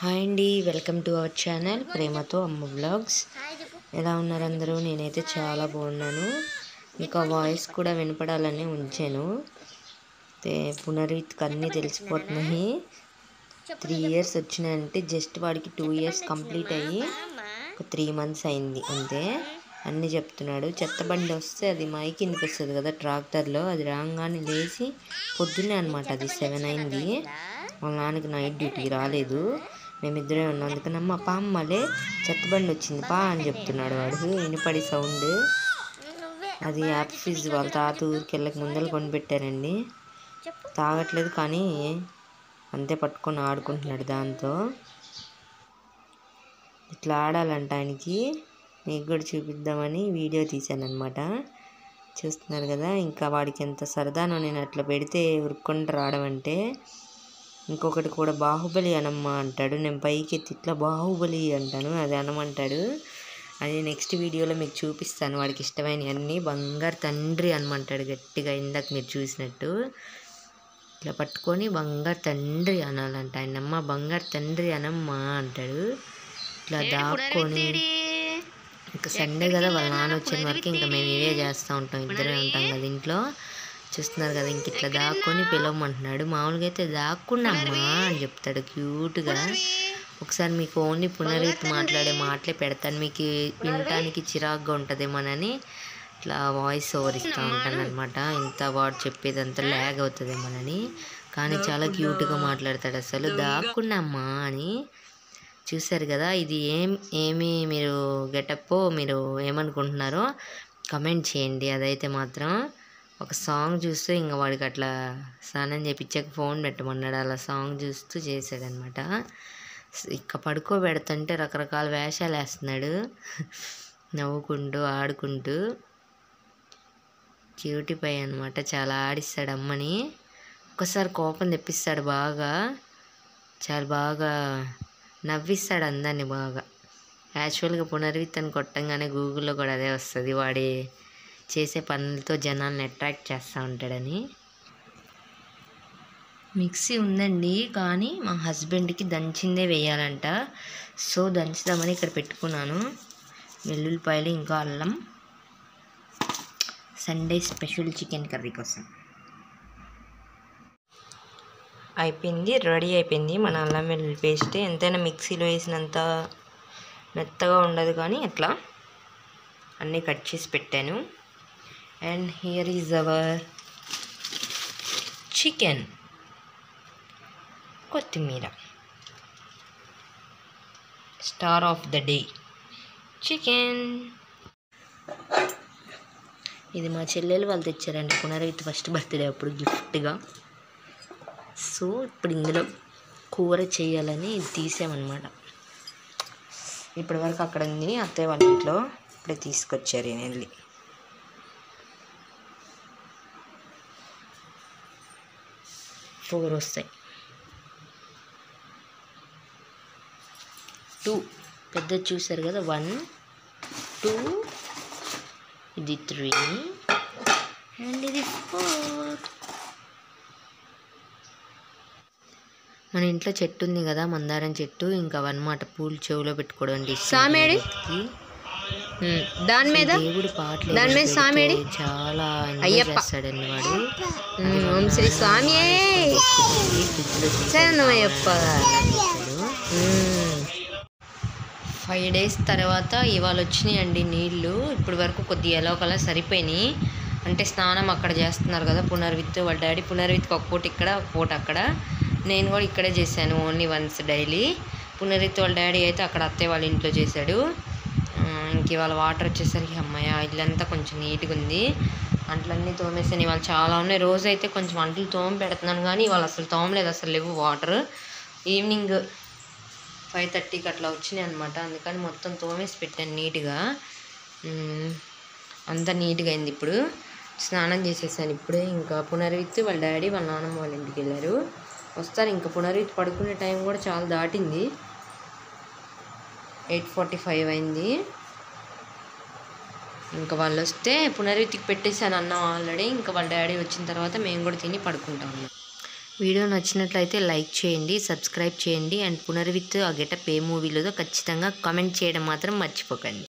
Hi అండి welcome to our channel ప్రేమతో అమ్మ బ్లాగ్స్ ఎలా ఉన్నారు అందరూ నేనైతే చాలా బాగున్నాను ఇంకా వాయిస్ కూడా వినపడాలని ఉంచాను అయితే పునరీత్కి అన్నీ తెలిసిపోతున్నాయి త్రీ ఇయర్స్ వచ్చినాయంటే జస్ట్ వాడికి టూ ఇయర్స్ కంప్లీట్ అయ్యి ఒక త్రీ మంత్స్ అయింది అంతే అన్నీ చెప్తున్నాడు చెత్త బండి వస్తే అది మైకి వినిపిస్తుంది కదా ట్రాక్టర్లో అది రాగానే లేచి పొద్దున్నే అనమాట అది సెవెన్ అయింది వాళ్ళ నాన్నకి నైట్ డ్యూటీ రాలేదు మేమిద్దరే ఉన్నాం అందుకనమ్మ పా అమ్మలే చెత్త బండి వచ్చింది పా అని చెప్తున్నాడు వాడు వినపడి సౌండ్ అది యాప్ ఫిజ్ వాళ్ళ తాత ఊరికి వెళ్ళక ముందర కొనిపెట్టారండి తాగట్లేదు కానీ అంతే పట్టుకొని ఆడుకుంటున్నాడు దాంతో ఇట్లా ఆడాలంట ఆయనకి మీకు కూడా చూపిద్దామని వీడియో తీశాను అనమాట చూస్తున్నారు కదా ఇంకా వాడికి ఎంత సరదానో నేను అట్లా పెడితే ఉరుక్కుంటూ రావడం అంటే ఇంకొకటి కూడా బాహుబలి అనమ్మా అంటాడు నేను పైకి ఎత్తి ఇట్లా బాహుబలి అంటాను అది అనమంటాడు అది నెక్స్ట్ వీడియోలో మీకు చూపిస్తాను వాడికి ఇష్టమైన అన్నీ బంగారు తండ్రి అనమంటాడు గట్టిగా ఇందాక మీరు చూసినట్టు ఇట్లా పట్టుకొని బంగారు తండ్రి అనాలంట ఆయన అమ్మ బంగారు తండ్రి అనమ్మా అంటాడు ఇట్లా దాక్కొని ఇంకా సండే కదా వాళ్ళ నాన్న వచ్చిన వరకు ఇంకా మేము ఇవే చేస్తూ ఉంటాం ఇద్దరే ఉంటాం కదా ఇంట్లో చూస్తున్నారు కదా ఇంక ఇట్లా దాక్కొని పిలవమంటున్నాడు మామూలుగా అయితే దాక్కున్నామ్మా అని చెప్తాడు క్యూట్గా ఒకసారి మీకు ఓన్లీ పునరీత్ మాట్లాడే మాటలే పెడతాను మీకు వినటానికి చిరాగ్గా ఉంటుందేమోనని ఇట్లా వాయిస్ ఓవర్ ఇస్తూ ఉంటాను అనమాట ఇంత వాడు చెప్పేదంతా ల్యాగ్ అవుతుందేమోనని కానీ చాలా క్యూట్గా మాట్లాడతాడు అసలు దాక్కున్నామ్మా అని చూశారు కదా ఇది ఏం ఏమి మీరు గెటప్ మీరు ఏమనుకుంటున్నారో కమెంట్ చేయండి అదైతే మాత్రం ఒక సాంగ్ చూస్తూ ఇంకా వాడికి అట్లా స్నానం చేపించాక ఫోన్ పెట్టమన్నాడు అలా సాంగ్ చూస్తూ చేశాడనమాట ఇక పడుకోబెడుతుంటే రకరకాల వేషాలు వేస్తున్నాడు నవ్వుకుంటూ ఆడుకుంటూ క్యూటీ పై అనమాట చాలా ఆడిస్తాడు అమ్మని ఒక్కసారి కోపం తెప్పిస్తాడు బాగా చాలా బాగా నవ్విస్తాడు అందరిని బాగా యాక్చువల్గా పునర్విత్తని కొట్టంగానే గూగుల్లో కూడా అదే వస్తుంది వాడి చేసే పనులతో జనాల్ని అట్రాక్ట్ చేస్తూ ఉంటాడని మిక్సీ ఉందండి కానీ మా హస్బెండ్కి దంచిందే వేయాలంట సో దంచుదామని ఇక్కడ పెట్టుకున్నాను వెల్లుల్లిపాయలు ఇంకా అల్లం సండే స్పెషల్ చికెన్ కర్రీ కోసం అయిపోయింది రెడీ అయిపోయింది మన అల్లం వెల్లుల్లి పేస్ట్ ఎంతైనా మిక్సీలో వేసినంత మెత్తగా ఉండదు కానీ అట్లా అన్నీ కట్ చేసి పెట్టాను and here is our chicken కొత్తిమీర star of the day chicken ఇది మా చెల్లెలు వాళ్ళు తెచ్చారండి పునరైతే ఫస్ట్ బర్త్డే అప్పుడు గిఫ్ట్గా సో ఇప్పుడు ఇందులో కూర చేయాలని ఇది తీసామన్నమాట ఇప్పటి వరకు అక్కడ ఉంది అత్తయ్య వాళ్ళ ఇంట్లో ఇప్పుడే తీసుకొచ్చారు ఈయన వెళ్ళి ఫోర్ వస్తాయి టూ పెద్ద చూసారు కదా వన్ టూ ఇది త్రీ అండ్ ఇది ఫోర్ మన ఇంట్లో చెట్టు ఉంది కదా మందారం చెట్టు ఇంకా వన్నమాట పూలు చెవులో పెట్టుకోవడం అంటే ఇష్టం సామేడి? దేవుడికి. దాని మీద దేవుడి పాటలు దాని మీద ఏదో సామేడి? పెడితే చాలా ఎంజాయ్ అయ్యప్ప. చేస్తాడండి వాడు ఉమ్, ఓం శ్రీ స్వామి శరణమయ్యప్ప ఫైవ్ డేస్ తర్వాత ఇవాళ వచ్చినాయండి నీళ్ళు ఇప్పటి వరకు కొద్దిగా ఎలా ఒకలా సరిపోయినాయి అంటే స్నానం అక్కడ చేస్తున్నారు కదా పునర్విత్ వాళ్ళ డాడీ పునర్విత్కి ఒక పూట ఇక్కడ ఒక పూట అక్కడ నేను కూడా ఇక్కడే చేశాను ఓన్లీ వన్స్ డైలీ పునర్విత్ వాళ్ళ డాడీ అయితే అక్కడ అత్తయ్య వాళ్ళ ఇంట్లో చేశాడు ఆ, ఇంక ఇవాళ వాటర్ వచ్చేసరికి అమ్మయ్య ఇల్లంతా కొంచెం నీట్గా ఉంది అంట్లన్నీ తోమేసాను ఇవాళ చాలా ఉన్నాయి రోజు అయితే కొంచెం అంట్లు తోమ పెడుతున్నాను కానీ ఇవాళ అసలు తోమలేదు అసలు లేవు వాటర్ ఈవినింగ్ ఫైవ్ థర్టీకి అట్లా వచ్చినాయి అనమాట అందుకని మొత్తం తోమేసి పెట్టాను నీట్గా మ్మ్. అంతా నీట్గా అయింది ఇప్పుడు స్నానం చేసేసాను ఇప్పుడే ఇంకా పునర్విత్ వాళ్ళ డాడీ వాళ్ళ నాన్నమ్మ వాళ్ళ ఇంటికి వెళ్ళారు వస్తారు ఇంకా పునర్విత్ పడుకునే టైం కూడా చాలా దాటింది ఎయిట్ ఫార్టీ ఫైవ్ అయింది ఇంకా వాళ్ళు వస్తే పునర్వితికి పెట్టేశాను అన్నం ఆల్రెడీ ఇంకా వాళ్ళ డాడీ వచ్చిన తర్వాత మేము కూడా తిని పడుకుంటాము వీడియో నచ్చినట్లయితే లైక్ చేయండి సబ్స్క్రైబ్ చేయండి అండ్ పునర్విత్ ఆ గెటప్ ఏ మూవీలో ఖచ్చితంగా కామెంట్ చేయడం మాత్రం మర్చిపోకండి